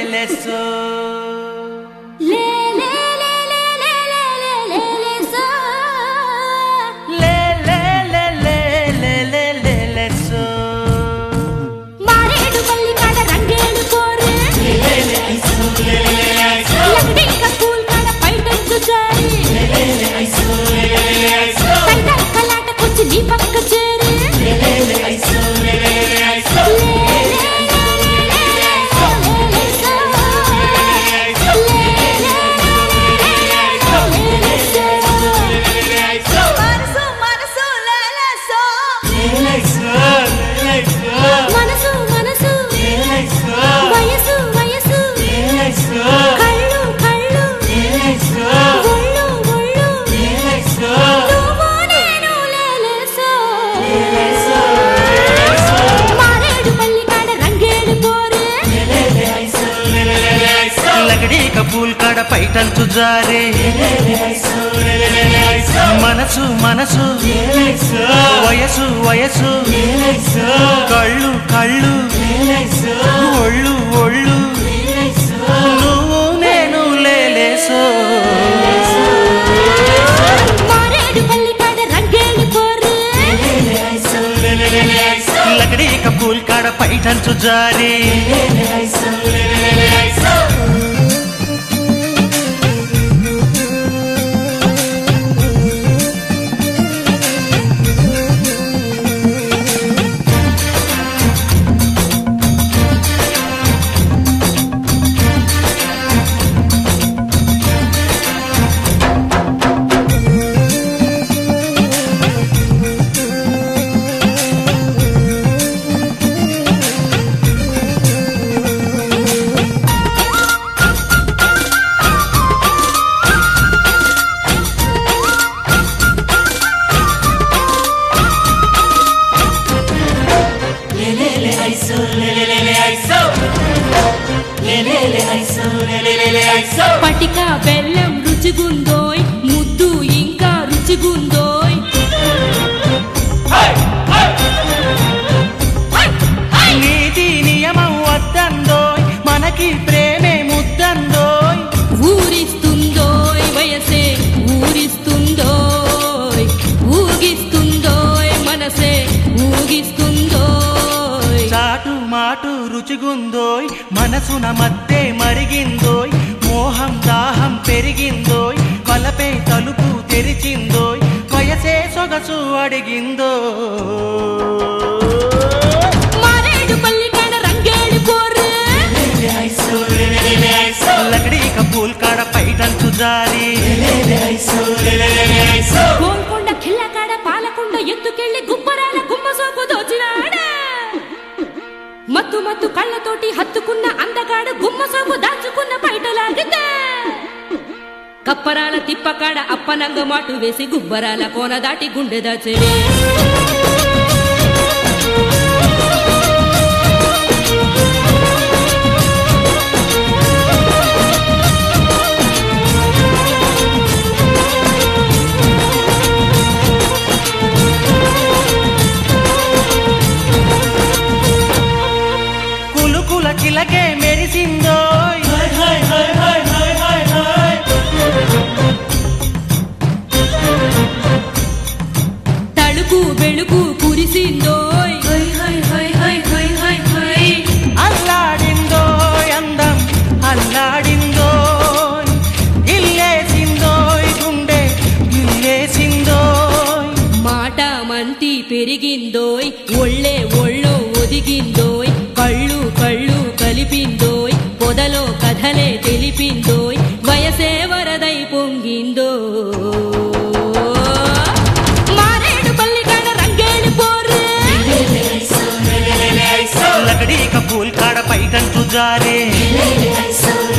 లే సో లే లే లే లే లే లే లే లే లే సో లే లే లే లే లే లే లే లే సో మారేడు పల్లి కాడ రంగేడు కోరే లక్డీక పూల్ కాడ పైటంచు జారి పైటల్ కలాటకొచ్చి నీ పక్క చేరి లే లే లే లే లే లే లే సో. లే లే లే లే సో. మనసు మనసు లే లే సో. మనసు మనసు వయసు వయసు కళ్ళు కళ్ళు ఒళ్ళు ఒళ్ళు నువ్వు నేను లేలేసో మారేడు పల్లి కాడ రంగేడు కోరే లగడీ కపూల్ కాడ పైటంచు జారే మనసు మనసు వయసు వయసు కళ్ళు కళ్ళు ఒళ్ళు ఒళ్ళు నువ్వు నేను లేలేసో మారేడు పల్లి కాడ రంగేడు కోరే లగడీ కపూల్ కాడ పైటంచు జారే పటిక బెల్లం రుచిగుందోయ్ ముద్దు ఇంకా రుచిగుందోయ్ నీతి నియమం వద్దందోయ్ మనకి ప్రేమే ముద్దందోయ్ ఊరిస్తుందోయ్ వయసే ఊరిస్తుందోయ్ ఊగిస్తుందోయ్ మనసే ఊగిస్తుందోయ్ చాటు మాటు రుచిగుందోయ్ మనసున మధ్య మరిగిందోయ్ మోహం దాహం పెరిగిందోయ్ కలపే తలుపు తెరిచిందోయ్ వయసే సొగసు అడిగిందో మారేడు పల్లి కాడ రంగేడు కోరే లకడీ కపూల్ కాడ పైటంచు జారి గోల్కొండ కిల్ల కాడ పాలకొండ ఎత్తుకెళ్లి గుబ్బరాల గుమ్మ సోపు దోచినాడా మత్తు మత్తు కళ్ళతోటి హత్తుకున్న అందగాడు గుమ్మ సోపు దాచుకున్న బయటలాగితే కప్పరాల తిప్పకాడ అప్పనంగ మాటు వేసి గుబ్బరాల కోన దాటి గుండె దాచెడే కులుకుల చిలకే మెరిసిందోయ్ తడుకు వెళుకు కురిసిందోయ్ అల్లాడిందోయ్ అందం అల్లాడిందోయ్ ఇల్లేసిందోయ్ గుండె ఇల్లేసిందోయ్ మాట మంతి పెరిగిందోయ్ ఒళ్ళే ఒళ్ళో ఒదిగిందోయ్ కళ్ళు కళ్ళు కలిపిందోయ్ పొదలో కథలే తెలిపిందోయ్ వయసే వరదై పొంగిందో మారేడు పల్లి కాడ రంగేడు పోరే లకడీ కపూల్ కాడ పైటంచు జారే లే